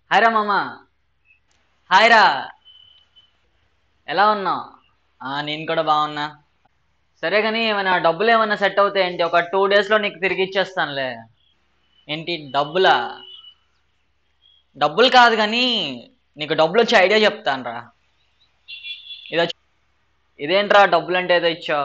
hi రా మామ hi రా ఎలా ఉన్నావు నేను కూడా బాగున్నా సరే కానీ ఏమైనా డబ్బులు ఏమైనా సెట్ అవుతాయి ఏంటి ఒక టూ డేస్లో నీకు తిరిగి ఇచ్చేస్తానులే ఏంటి డబ్బులా డబ్బులు కాదు కానీ నీకు డబ్బులు వచ్చే ఐడియా చెప్తాను రా ఇది వచ్చి- ఇదేంట్రా డబ్బులు అంటే ఏదో ఇచ్చావు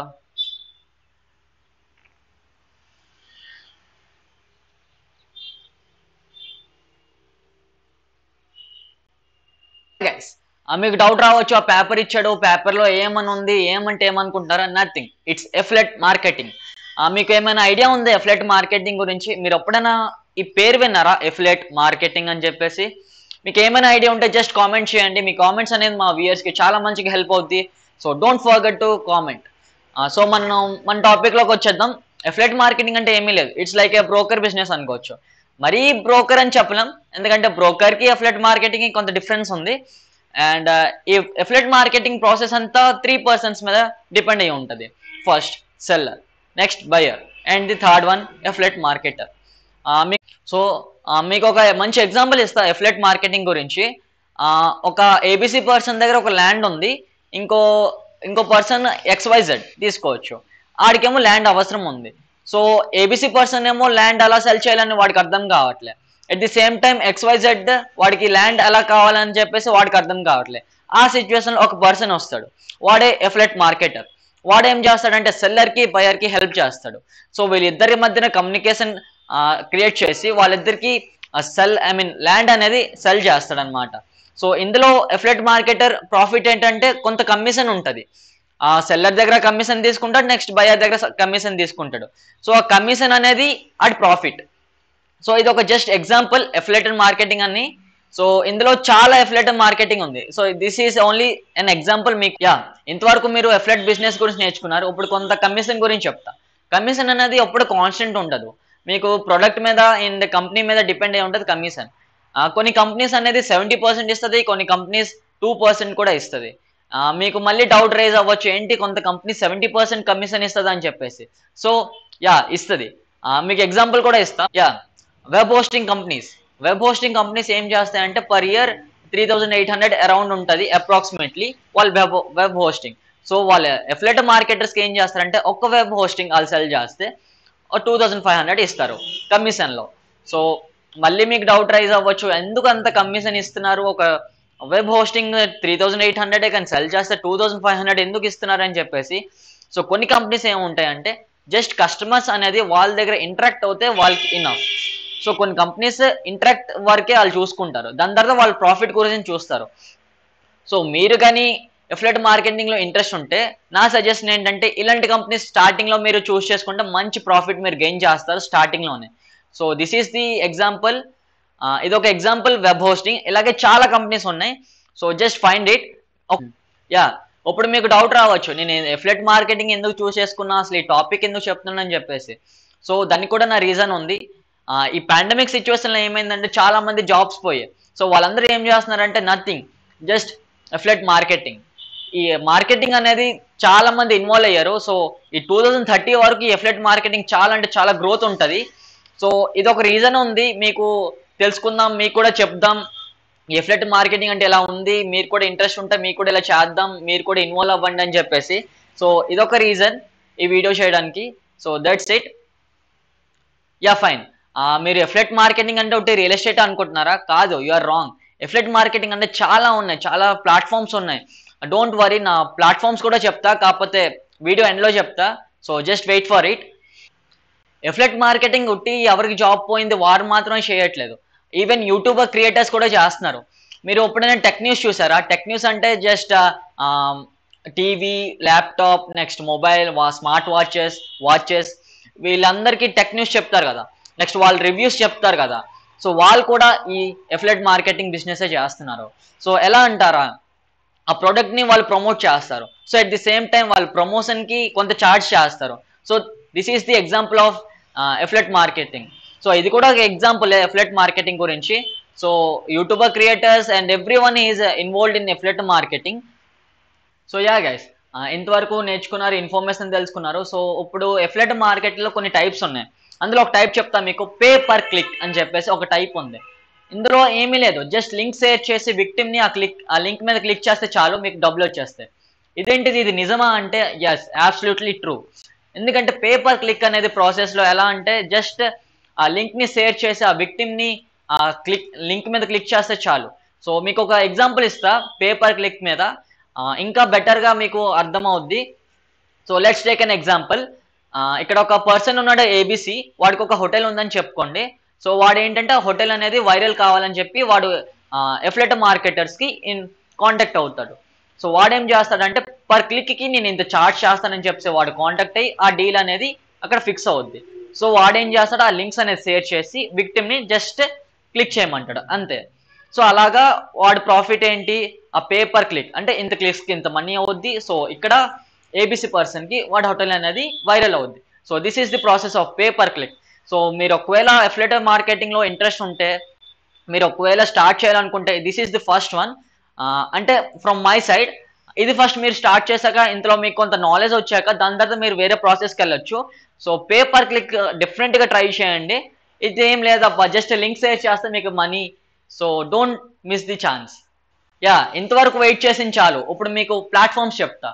గైస్ మీకు డౌట్ రావచ్చు ఆ పేపర్ ఇచ్చాడు పేపర్ లో ఏమని ఉంది ఏమంటే ఏమనుకుంటారా నథింగ్ ఇట్స్ ఎఫ్లెట్ మార్కెటింగ్ మీకు ఏమైనా ఐడియా ఉంది ఎఫ్లెట్ మార్కెటింగ్ గురించి మీరు ఎప్పుడైనా ఈ పేరు విన్నారా ఎఫ్లెట్ మార్కెటింగ్ అని చెప్పేసి మీకు ఏమైనా ఐడియా ఉంటే జస్ట్ కామెంట్ చేయండి మీ కామెంట్స్ అనేది మా వ్యూయర్స్ కి చాలా మంచిగా హెల్ప్ అవుద్ది so don't forget to comment so మనం మన టాపిక్ లోకి వచ్చేద్దాం ఎఫ్లెట్ మార్కెటింగ్ అంటే ఏమీ లేదు it's like a broker business అనుకోవచ్చు మరీ బ్రోకర్ అని చెప్పలేం ఎందుకంటే బ్రోకర్ కి ఎఫ్లెట్ మార్కెటింగ్ కి కొంత డిఫరెన్స్ ఉంది అండ్ ఈ ఎఫ్లెట్ మార్కెటింగ్ ప్రాసెస్ అంతా త్రీ పర్సన్స్ మీద డిపెండ్ అయి ఉంటుంది first seller next buyer and the third one affiliate marketer so మీకు ఒక మంచి ఎగ్జాంపుల్ ఇస్తా ఎఫ్లెట్ మార్కెటింగ్ గురించి ఆ, ఒక ఏబిసి పర్సన్ దగ్గర ఒక ల్యాండ్ ఉంది ఇంకో ఇంకో పర్సన్ ఎక్స్వైజెడ్ తీసుకోవచ్చు ఆడికేమో ల్యాండ్ అవసరం ఉంది సో ఏబిసి పర్సన్ ఏమో ల్యాండ్ అలా సెల్ చేయాలని వాడికి అర్థం కావట్లే at the same time XYZ వాడికి ల్యాండ్ ఎలా కావాలని చెప్పేసి వాడికి అర్థం కావట్లే ఆ సిచ్యువేషన్ ఒక పర్సన్ వస్తాడు వాడే ఎఫ్లెట్ మార్కెటర్ వాడు ఏం చేస్తాడంటే సెల్లర్ కి బయర్ కి హెల్ప్ చేస్తాడు సో వీళ్ళిద్దరి మధ్యన కమ్యూనికేషన్ క్రియేట్ చేసి వాళ్ళిద్దరికి సెల్ ఐ మీన్ ల్యాండ్ అనేది సెల్ చేస్తాడనమాట సో ఇందులో ఎఫ్లెట్ మార్కెటర్ ప్రాఫిట్ ఏంటంటే కొంత కమిషన్ ఉంటుంది ఆ సెల్లర్ దగ్గర కమిషన్ తీసుకుంటాడు నెక్స్ట్ బయర్ దగ్గర కమిషన్ తీసుకుంటాడు సో ఆ కమిషన్ అనేది అది ప్రాఫిట్ సో ఇది ఒక జస్ట్ ఎగ్జాంపుల్ ఎఫ్లెటెడ్ మార్కెటింగ్ అని సో ఇందులో చాలా ఎఫ్లెటెడ్ మార్కెటింగ్ ఉంది so this is only an example మీకు యా ఇంతవరకు మీరు ఎఫ్లెట్ బిజినెస్ గురించి నేర్చుకున్నారు ఇప్పుడు కొంత కమిషన్ గురించి చెప్తా కమిషన్ అనేది ఎప్పుడు కాన్స్టెంట్ ఉండదు మీకు ప్రొడక్ట్ మీద అండ్ కంపెనీ మీద డిపెండ్ అయి ఉంటుంది కమిషన్ కొన్ని కంపెనీస్ అనేది సెవెంటీ పర్సెంట్ ఇస్తుంది కొన్ని కంపెనీస్ టూ పర్సెంట్ కూడా ఇస్తుంది మీకు మళ్ళీ డౌట్ రైజ్ అవ్వచ్చు ఏంటి కొంత కంపెనీ సెవెంటీ పర్సెంట్ కమిషన్ ఇస్తుంది అని చెప్పేసి సో యా ఇస్తుంది మీకు ఎగ్జాంపుల్ కూడా ఇస్తా yeah web hosting companies web hosting companies ఏం చేస్తాయంటే per year three thousand eight hundred around ఉంటుంది అప్రాక్సిమేట్లీ వాళ్ళు వెబ్ వెబ్ హోస్టింగ్ సో వాళ్ళ ఎఫ్లెట్ మార్కెటర్స్కి ఏం చేస్తారంటే ఒక్క వెబ్ హోస్టింగ్ వాళ్ళు సెల్ చేస్తే టూ థౌజండ్ ఫైవ్ హండ్రెడ్ ఇస్తారు కమిషన్లో సో మళ్ళీ మీకు డౌట్ రైజ్ అవ్వచ్చు ఎందుకు అంత కమిషన్ ఇస్తున్నారు ఒక web hosting three thousand eight hundred కానీ సెల్ చేస్తే టూ థౌజండ్ ఫైవ్ హండ్రెడ్ ఎందుకు ఇస్తున్నారు అని చెప్పేసి సో కొన్ని కంపెనీస్ ఏముంటాయంటే జస్ట్ కస్టమర్స్ అనేది వాళ్ళ దగ్గర ఇంటరాక్ట్ అవుతే వాళ్ళకి ఇన్నఫ్ సో కొన్ని కంపెనీస్ ఇంటరాక్ట్ వరకే వాళ్ళు చూసుకుంటారు దాని తర్వాత వాళ్ళు ప్రాఫిట్ గురించి చూస్తారు సో మీరు కానీ ఎఫ్లెట్ మార్కెటింగ్ లో ఇంట్రెస్ట్ ఉంటే నా సజెషన్ ఏంటంటే ఇలాంటి కంపెనీస్ స్టార్టింగ్ లో మీరు చూస్ చేసుకుంటే మంచి ప్రాఫిట్ మీరు గెయిన్ చేస్తారు స్టార్టింగ్ లోనే so this is the example ఇది ఒక ఎగ్జాంపుల్ వెబ్ హోస్టింగ్ ఇలాగే చాలా కంపెనీస్ ఉన్నాయి so just find it yeah ఇప్పుడు మీకు డౌట్ రావచ్చు నేను ఎఫ్లెట్ మార్కెటింగ్ ఎందుకు చూస్ చేసుకున్నా అసలు ఈ టాపిక్ ఎందుకు చెప్తున్నానని చెప్పేసి సో దానికి కూడా నా రీజన్ ఉంది ఆ, ఈ పాండమిక్ సిచ్యువేషన్లో ఏమైందంటే చాలా మంది జాబ్స్ పోయాయి సో వాళ్ళందరూ ఏం చేస్తున్నారంటే నథింగ్ జస్ట్ ఎఫ్లెట్ మార్కెటింగ్ ఈ మార్కెటింగ్ అనేది చాలా మంది ఇన్వాల్వ్ అయ్యారు సో ఈ టూ థౌజండ్ థర్టీ వరకు ఈ ఎఫ్లెట్ మార్కెటింగ్ చాలా అంటే చాలా గ్రోత్ ఉంటుంది సో ఇది ఒక రీజన్ ఉంది మీకు తెలుసుకుందాం మీకు కూడా చెప్దాం ఈ ఎఫ్లెట్ మార్కెటింగ్ అంటే ఎలా ఉంది మీరు కూడా ఇంట్రెస్ట్ ఉంటే మీకు కూడా ఇలా చేద్దాం మీరు కూడా ఇన్వాల్వ్ అవ్వండి అని చెప్పేసి సో ఇదొక రీజన్ ఈ వీడియో చేయడానికి so that's it yeah fine మీరు ఎఫ్లెట్ మార్కెటింగ్ అంటే ఒకటి రియల్ ఎస్టేట్ అనుకుంటున్నారా కాదు you are wrong affiliate marketing అంటే చాలా ఉన్నాయి చాలా ప్లాట్ఫామ్స్ ఉన్నాయి డోంట్ వరీ నా ప్లాట్ఫామ్స్ కూడా చెప్తా కాకపోతే వీడియో ఎండ్లో చెప్తా so just wait for it affiliate marketing ఉట్టి ఎవరికి జాబ్ పోయింది వారు మాత్రమే చేయట్లేదు ఈవెన్ యూట్యూబర్ క్రియేటర్స్ కూడా చేస్తున్నారు మీరు ఎప్పుడైనా టెక్ న్యూస్ చూసారా టెక్ న్యూస్ అంటే just TV laptop next mobile smart watches watches వీళ్ళందరికీ టెక్ న్యూస్ చెప్తారు కదా నెక్స్ట్ వాళ్ళు రివ్యూస్ చెప్తారు కదా సో వాళ్ళు కూడా ఈ ఎఫ్లెట్ మార్కెటింగ్ బిజినెస్ చేస్తున్నారు సో ఎలా అంటారా ఆ ప్రోడక్ట్ ని వాళ్ళు ప్రమోట్ చేస్తారు so at the same time వాళ్ళు ప్రమోషన్ కి కొంత చార్జ్ చేస్తారు so this is the example of affiliate marketing so ఇది కూడా ఒక ఎగ్జాంపుల్ ఎఫ్లెట్ మార్కెటింగ్ గురించి so YouTuber creators and everyone is involved in affiliate marketing so yeah guys ఇంతవరకు నేర్చుకున్నారు ఇన్ఫర్మేషన్ తెలుసుకున్నారు సో ఇప్పుడు ఎఫ్లెట్ మార్కెట్లో కొన్ని టైప్స్ ఉన్నాయి అందులో ఒక టైప్ చెప్తా మీకు పే పర్ క్లిక్ అని చెప్పేసి ఒక టైప్ ఉంది ఇందులో ఏమీ లేదు జస్ట్ లింక్ షేర్ చేసి విక్టిమ్ ని ఆ క్లిక్ ఆ లింక్ మీద క్లిక్ చేస్తే చాలు మీకు డబ్బులు వచ్చేస్తాయి ఇదేంటిది ఇది నిజమా అంటే ఎస్ అబ్సల్యూట్లీ ట్రూ ఎందుకంటే పేపర్ క్లిక్ అనేది ప్రాసెస్ లో ఎలా అంటే జస్ట్ ఆ లింక్ ని షేర్ చేసి ఆ విక్టిమ్ ని ఆ క్లిక్ లింక్ మీద క్లిక్ చేస్తే చాలు సో మీకు ఒక ఎగ్జాంపుల్ ఇస్తా పేపర్ క్లిక్ మీద ఆ, ఇంకా బెటర్ గా మీకు అర్థమవుద్ది so let's take an example ఇక్కడ ఒక పర్సన్ ఉన్నాడు ఏబిసి వాడికి ఒక హోటల్ ఉందని చెప్పుకోండి సో వాడు ఏంటంటే ఆ హోటల్ అనేది వైరల్ కావాలని చెప్పి వాడు ఎఫ్లెట్ మార్కెటర్స్ కి ఇన్ కాంటాక్ట్ అవుతాడు సో వాడేం చేస్తాడంటే పర్ క్లిక్ కి నేను ఇంత చార్జ్ చేస్తానని చెప్పి వాడు కాంటాక్ట్ అయ్యి ఆ డీల్ అనేది అక్కడ ఫిక్స్ అవుద్ది సో వాడేం చేస్తాడు ఆ లింక్స్ అనేది షేర్ చేసి విక్టిమ్ ని జస్ట్ క్లిక్ చేయమంటాడు అంతే సో అలాగా వాడి ప్రాఫిట్ ఏంటి ఆ పేపర్ క్లిక్ అంటే ఇంత క్లిక్స్ కి ఇంత మనీ అవుద్ది సో ఇక్కడ ఏబిసి పర్సన్ కి వాడి హోటల్ అనేది వైరల్ అవుద్ది so this is the process of pay per click so మీరు ఒకవేళ ఎఫ్లేటర్ మార్కెటింగ్ లో ఇంట్రెస్ట్ ఉంటే మీరు ఒకవేళ స్టార్ట్ చేయాలనుకుంటే this is the first one అంటే ఫ్రమ్ మై సైడ్ ఇది ఫస్ట్ మీరు స్టార్ట్ చేశాక ఇందులో మీకు కొంత నాలెడ్జ్ వచ్చాక దాని తర్వాత మీరు వేరే ప్రాసెస్కి వెళ్ళొచ్చు సో పేపర్ క్లిక్ డిఫరెంట్ గా ట్రై చేయండి ఇది ఏం లేదబ్బా జస్ట్ లింక్ షేర్ చేస్తే మీకు money so don't miss the chance yeah ఇంతవరకు వెయిట్ చేసిన చాలు ఇప్పుడు మీకు ప్లాట్ఫామ్స్ చెప్తా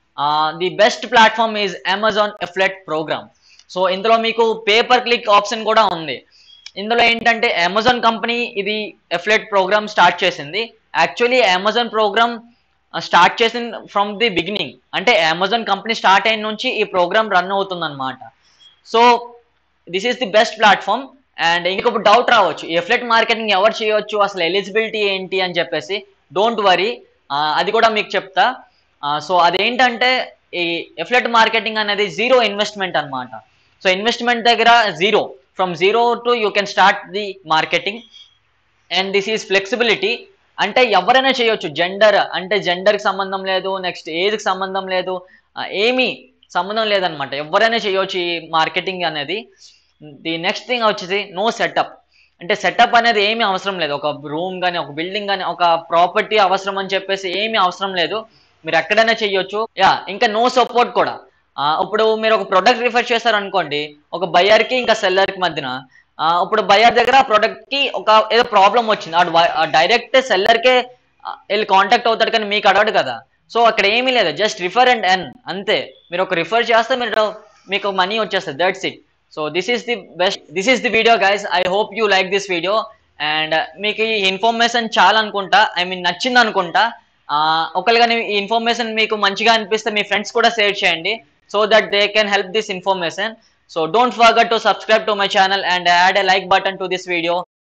the best platform is Amazon affiliate program so ఇందులో మీకు పేపర్ క్లిక్ ఆప్షన్ కూడా ఉంది ఇందులో ఏంటంటే అమెజాన్ కంపెనీ ఇది ఎఫ్లెట్ ప్రోగ్రామ్ స్టార్ట్ చేసింది యాక్చువల్లీ అమెజాన్ ప్రోగ్రామ్ స్టార్ట్ చేసింది ఫ్రమ్ ది బిగినింగ్ అంటే అమెజాన్ కంపెనీ స్టార్ట్ అయిన నుంచి ఈ ప్రోగ్రామ్ రన్ అవుతుంది అనమాట so this is the best platform and ఇంకొక డౌట్ రావచ్చు ఈ ఎఫ్లెట్ మార్కెటింగ్ ఎవరు చేయొచ్చు అసలు ఎలిజిబిలిటీ ఏంటి అని చెప్పేసి డోంట్ వరీ అది కూడా మీకు చెప్తా సో అదేంటంటే ఈ ఎఫ్లెట్ మార్కెటింగ్ అనేది జీరో ఇన్వెస్ట్మెంట్ అన్నమాట సో ఇన్వెస్ట్మెంట్ దగ్గర zero from zero to you can start the marketing and this is flexibility అంటే ఎవరైనా చేయొచ్చు జెండర్ అంటే జెండర్కి సంబంధం లేదు నెక్స్ట్ ఏజ్కి సంబంధం లేదు ఆ, ఏమీ సంబంధం లేదనమాట ఎవరైనా చేయొచ్చు ఈ మార్కెటింగ్ అనేది ది నెక్స్ట్ థింగ్ వచ్చేసి నో సెటప్ అంటే సెటప్ అనేది ఏమీ అవసరం లేదు ఒక రూమ్ కానీ ఒక బిల్డింగ్ కానీ ఒక ప్రాపర్టీ అవసరం అని చెప్పేసి ఏమీ అవసరం లేదు మీరు ఎక్కడైనా చేయొచ్చు యా ఇంకా నో సపోర్ట్ కూడా ఆ, ఇప్పుడు మీరు ఒక ప్రొడక్ట్ రిఫర్ చేశారు అనుకోండి ఒక buyer కి ఇంకా seller కి మధ్యన ఆ, ఇప్పుడు బయర్ దగ్గర ప్రొడక్ట్ కి ఒక ఏదో ప్రాబ్లం వచ్చింది ఆ డైరెక్ట్ సెల్లర్కే వెళ్ళి కాంటాక్ట్ అవుతాడు కానీ మీకు అడగడు కదా సో అక్కడ ఏమీ లేదు జస్ట్ రిఫర్ అండ్ ఎన్ అంతే మీరు ఒక రిఫర్ చేస్తే మీరు మీకు మనీ వచ్చేస్తుంది that's it so this is the best this is the video guys I hope you like this video and మీకు ఈ ఇన్ఫర్మేషన్ చాలా అనుకుంటా ఐ మీన్ నచ్చింది అనుకుంటా ఒకవేళ కానీ ఈ ఇన్ఫర్మేషన్ మీకు మంచిగా అనిపిస్తే మీ ఫ్రెండ్స్ కూడా షేర్ చేయండి so that they can help this information so don't forget to subscribe to my channel and add a like button to this video